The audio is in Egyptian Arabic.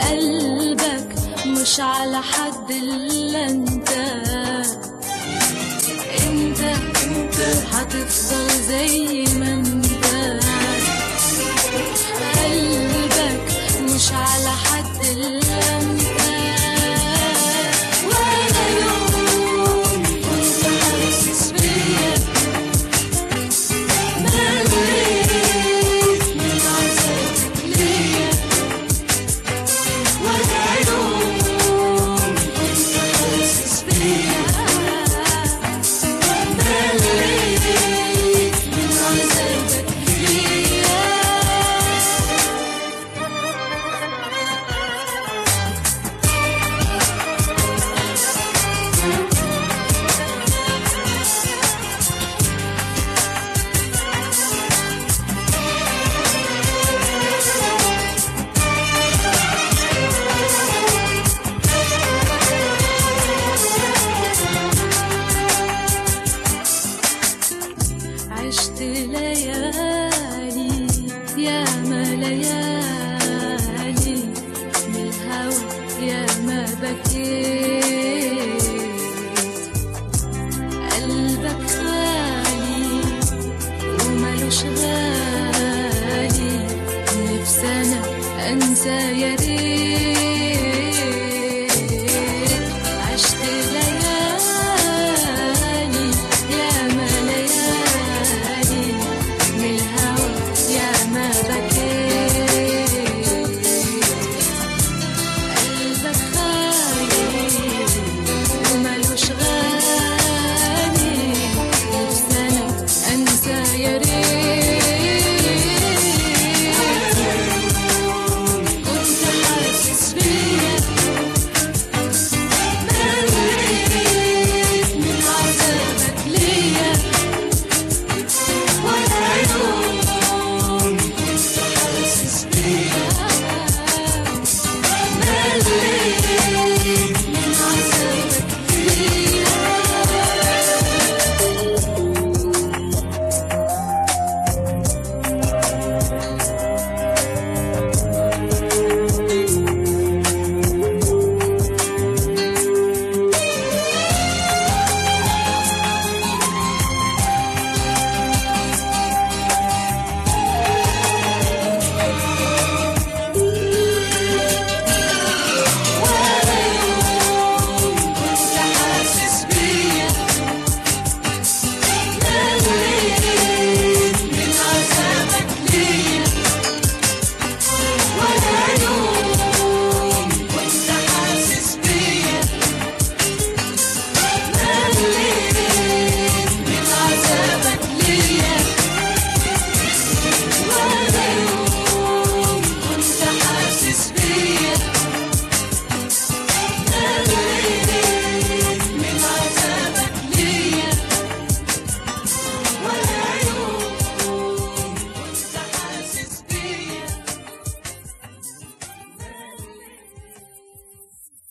قلبك مش على حد الا انت انت انت هتفضل زي ما انت قلبك مش على حد الا انت ولا يوم كنت حاسس بيا مليت من عذابك ليا ولا يوم كنت حاسس بيا مليت من عذابك ليا عشت ليالي يا ما ليالي من الهوى يا ما بكيت قلبك خالي وملوش غالي نفسي انا انسى يا ريت